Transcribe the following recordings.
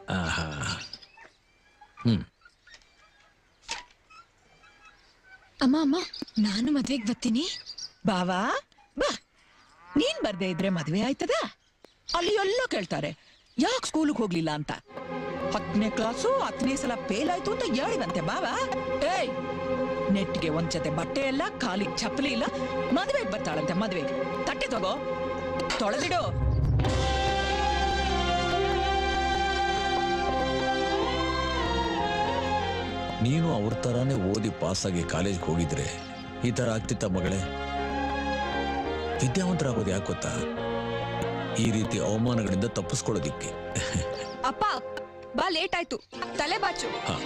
ಆಹಾ ಹ್ಮ್ ಅಮ್ಮ ಅಮ್ಮ ನಾನು ಮದ್ವೆಗ್ ಬರ್ತೀನಿ ಬಾವಾ ಬಾ ನೀನ್ ಬರ್ದೇ ಇದ್ರೆ ಮದ್ವೆ ಆಯ್ತದ ಅಲ್ಲಿ ಎಲ್ಲೋ ಕೇಳ್ತಾರೆ ಯಾಕೆ ಸ್ಕೂಲ್ಗೆ ಹೋಗ್ಲಿಲ್ಲ ಅಂತ ಹತ್ತನೇ ಕ್ಲಾಸು ಹತ್ತನೇ ಸಲ ಫೇಲ್ ಆಯ್ತು ಅಂತ ಹೇಳಿವಂತೆ ಬಾವಾ ಏಯ್ ನೆಟ್ಗೆ ಒಂದ್ ಜೊತೆ ಬಟ್ಟೆ ಇಲ್ಲ ಕಾಲಿಗೆ ಚಪ್ಪಲಿ ಇಲ್ಲ ಮದ್ವೆಗೆ ಬರ್ತಾಳಂತೆ ಮದ್ವೆಗೆ ತಟ್ಟೆ ತಗೋ ತೊಳೆದಿಡು ನೀನು ಅವ್ರ ತರಾನೇ ಓದಿ ಪಾಸಾಗಿ ಕಾಲೇಜ್ಗೆ ಹೋಗಿದ್ರೆ ಈ ತರ ಆಗ್ತಿತ್ತ ಮಗಳೇ ವಿದ್ಯಾವಂತರಾಗೋದು ಯಾಕೆ ಗೊತ್ತಾ ಈ ರೀತಿ ಅವಮಾನಗಳಿಂದ ತಪ್ಪಿಸ್ಕೊಳ್ಳೋದಿಕ್ಕೆ ಅಪ್ಪ ಬಾ ಲೇಟ್ ಆಯ್ತು ತಲೆ ಬಾಚು ಹಾ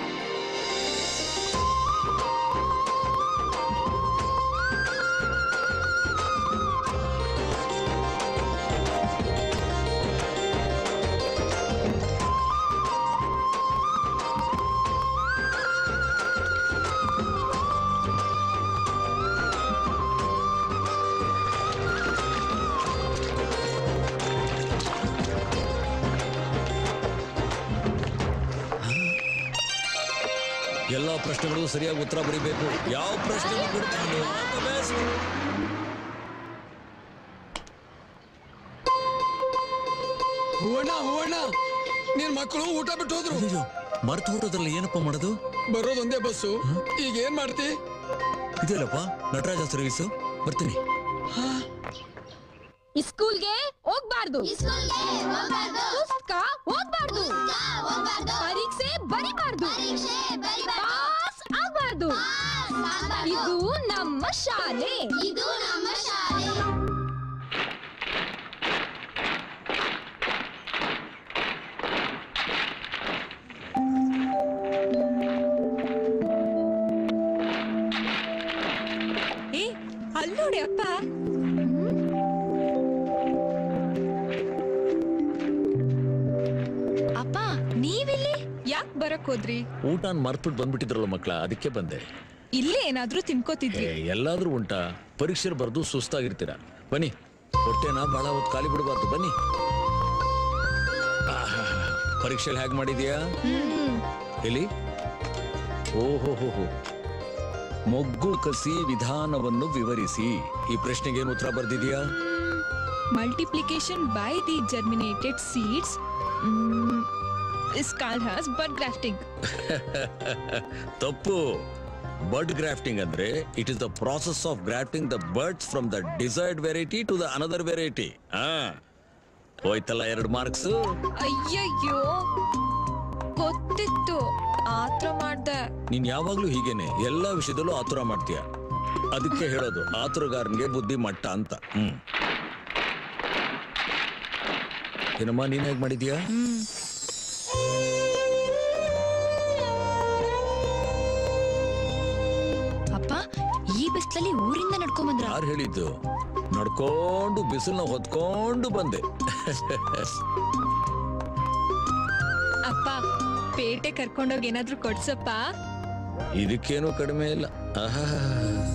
ಎಲ್ಲಾ ಪ್ರಶ್ನೆಗಳು ಸರಿಯಾಗಿ ಉತ್ತರ ಬರೀಬೇಕು ಯಾವ ಪ್ರಶ್ನೆ ಬಿಡ್ಕೊಂಡು ಹೂವಣ್ಣ ಹೂವಣ್ಣ ನಿನ್ ಮಕ್ಕಳು ಊಟ ಬಿಟ್ಟು ಹೋದ್ರು ಮರ್ತು ಹೋಗೋದ್ರಲ್ಲಿ ಏನಪ್ಪ ಮಾಡೋದು ಬರೋದೊಂದೇ ಒಂದೇ ಬಸ್ಸು ಈಗ ಏನ್ ಮಾಡ್ತಿ ಇದೆಯಲ್ಲಪ್ಪ ನಟರಾಜ ಸರ್ವೀಸು ಬರ್ತೀನಿ ಸ್ಕೂಲ್ಗೆ ಹೋಗ್ಬಾರ್ದು ಪುಸ್ತಕ ಓದ್ಬಾರ್ದು ಪರೀಕ್ಷೆ ಬರಿಬಾರ್ದು ಪಾಸ್ ಆಗ್ಬಾರ್ದು ಇದು ನಮ್ಮ ಶಾಲೆ ಇದು ನಮ್ಮ ಶಾಲೆ ಏ ಅಲ್ಲೋಡಿ ಅಪ್ಪ ಅಪ್ಪ ನೀವಿಲ್ಲಿ ಯಾಕೆ ಬರಕ್ ಹೋದ್ರಿ ಊಟನ್ ಮರ್ತ್ಬಿಟ್ಟು ಬಂದ್ಬಿಟ್ಟಿದ್ರಲ್ಲ ಮಕ್ಳ ಅದಕ್ಕೆ ಬಂದೆ ಇಲ್ಲೇ ಏನಾದ್ರೂ ತಿನ್ಕೋತಿದ್ವಿ ಏ, ಎಲ್ಲಾದ್ರೂ ಉಂಟಾ ಪರೀಕ್ಷೆ ಬರ್ದು ಸುಸ್ತಾಗಿರ್ತೀರ ಬನ್ನಿ ಹೊಟ್ಟೆನ ಬಹಳ ಹೊತ್ತು ಖಾಲಿ ಬಿಡಬಾರ್ದು ಬನ್ನಿ ಆಹಾ, ಪರೀಕ್ಷೆಯಲ್ಲಿ ಹೇಗ್ ಮಾಡಿದ್ಯಾ ಎಲ್ಲಿ ಓಹೋ ಹೋ ಹೋ ಮೊಗ್ಗು ಕಸಿ ವಿಧಾನವನ್ನು ವಿವರಿಸಿ ಈ ಪ್ರಶ್ನೆಗೆ ಏನು ಉತ್ತರ ಬರ್ದಿದ್ಯಾ multiplication by the germinated seeds mm, is called as bud grafting. ತಪ್ಪು ಬರ್ಡ್ ಗ್ರಾಫ್ಟಿಂಗ್ ಅಂದ್ರೆ it is the process of grafting the buds from the desired variety to the another variety ಹಾ ಹೋಯ್ತಲ್ಲ ಎರಡು ಮಾರ್ಕ್ಸ್ ಅಯ್ಯಯ್ಯೋ ಗೊತ್ತಿತ್ತು ಆತ್ರ ಮಾಡ್ದೆ ನೀನ್ ಯಾವಾಗ್ಲೂ ಹೀಗೇನೆ ಎಲ್ಲಾ ವಿಷಯದಲ್ಲೂ ಆತುರ ಮಾಡ್ತೀಯ ಅದಕ್ಕೆ ಹೇಳೋದು ಆತುರಗಾರನಿಗೆ ಬುದ್ಧಿ ಮಟ್ಟ ಅಂತ ಹ್ಮ್ ಏನಮ್ಮ ನೀನ್ ಹೇಗ್ ಮಾಡಿದ್ಯಾ ಅಪ್ಪ ಈ ಬಿಸ್ಲಲ್ಲಿ ಊರಿಂದ ನಡ್ಕೊಂಡ್ ಬಂದ್ರ ಯಾರು ಹೇಳಿದ್ದು ನಡ್ಕೊಂಡು ಬಿಸಿಲ್ನ ಹೊತ್ಕೊಂಡು ಬಂದೆ ಅಪ್ಪ ಪೇಟೆ ಕರ್ಕೊಂಡೋಗಿ ಏನಾದ್ರೂ ಕೊಡ್ಸಪ್ಪ ಇದಕ್ಕೇನು ಕಡಿಮೆ ಇಲ್ಲ ಆಹಾ